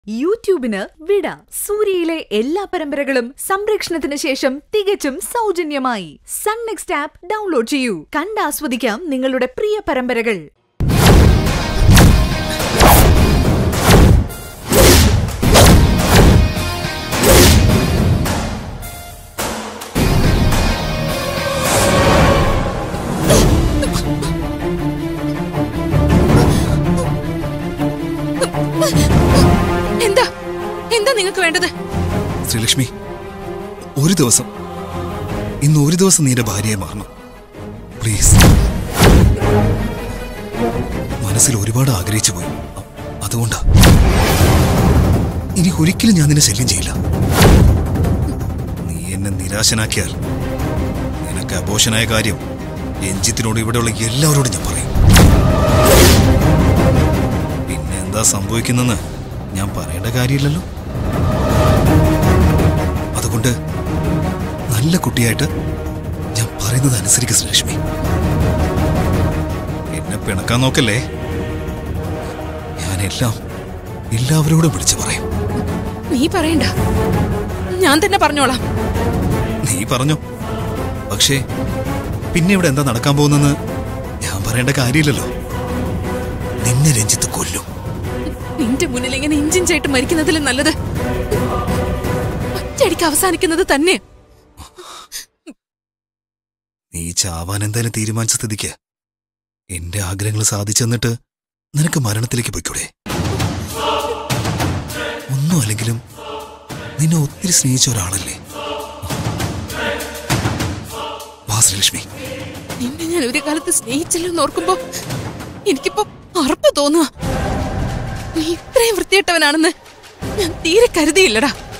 യൂട്യൂബിന് വിട സൂര്യയിലെ എല്ലാ പരമ്പരകളും സംരക്ഷണത്തിന് ശേഷം തികച്ചും സൗജന്യമായി സൺ നെക്സ്റ്റ് ആപ്പ് ഡൗൺലോഡ് ചെയ്യൂ കണ്ടാസ്വദിക്കാം നിങ്ങളുടെ പ്രിയ പരമ്പരകൾ എന്താ എന്താ നിങ്ങൾക്ക് വേണ്ടത് ശ്രീലക്ഷ്മി ഒരു ദിവസം ഇന്ന് ഒരു ദിവസം നീ എന്റെ ഭാര്യയെ മാറണം പ്ലീസ് മനസ്സിൽ ഒരുപാട് ആഗ്രഹിച്ചു പോയി അ- അതുകൊണ്ടാ ഇനി ഒരിക്കലും ഞാൻ നിന്നെ ശല്യം ചെയ്യില്ല നീ എന്നെ നിരാശനാക്കിയാൽ നിനക്ക് അബോഷനായ കാര്യം രഞ്ജിത്തിനോട് ഇവിടെയുള്ള എല്ലാവരോടും ഞാൻ പറയും പിന്നെ എന്താ സംഭവിക്കുന്നെന്ന് ഞാൻ പറയേണ്ട കാര്യമില്ലല്ലോ അതുകൊണ്ട് നല്ല കുട്ടിയായിട്ട് ഞാൻ പറയുന്നത് അനുസരിക്കുക ശ്രീലക്ഷ്മി എന്നെ പിണക്കാൻ നോക്കല്ലേ ഞാനെല്ലാം എല്ലാവരോടും വിളിച്ചു പറയും നീ പറയണ്ട ഞാൻ തന്നെ പറഞ്ഞോളാം നീ പറഞ്ഞോ പക്ഷേ പിന്നെ ഇവിടെ എന്താ നടക്കാൻ പോകുന്നെന്ന് ഞാൻ പറയേണ്ട കാര്യമില്ലല്ലോ നിന്നെ രഞ്ജിത്ത് കൊല്ലും നിന്റെ മുന്നിൽ ഇങ്ങനെ ഇഞ്ചിൻ ചേട്ട് മരിക്കുന്നതിലും നല്ലത് ഒറ്റയടിക്ക് അവസാനിക്കുന്നത് തന്നെ നീ ചാവാൻ എന്തായാലും തീരുമാനിച്ച സ്ഥിതിക്ക് എന്റെ ആഗ്രഹങ്ങൾ സാധിച്ചെന്നിട്ട് നിനക്ക് മരണത്തിലേക്ക് പോയിക്കൂടെ ഒന്നും അല്ലെങ്കിലും നിന്നെ ഒത്തിരി സ്നേഹിച്ച ഒരാളല്ലേ വാ ശ്രീലക്ഷ്മി നിന്നെ ഞാൻ ഒരു കാലത്ത് സ്നേഹിച്ചല്ലോ എന്ന് ഓർക്കുമ്പോ എനിക്കിപ്പോ അറപ്പ് തോന്നുക നീ ഇത്രയും വൃത്തിയിട്ടവനാണെന്ന് ഞാൻ തീരെ കരുതിയില്ലടാ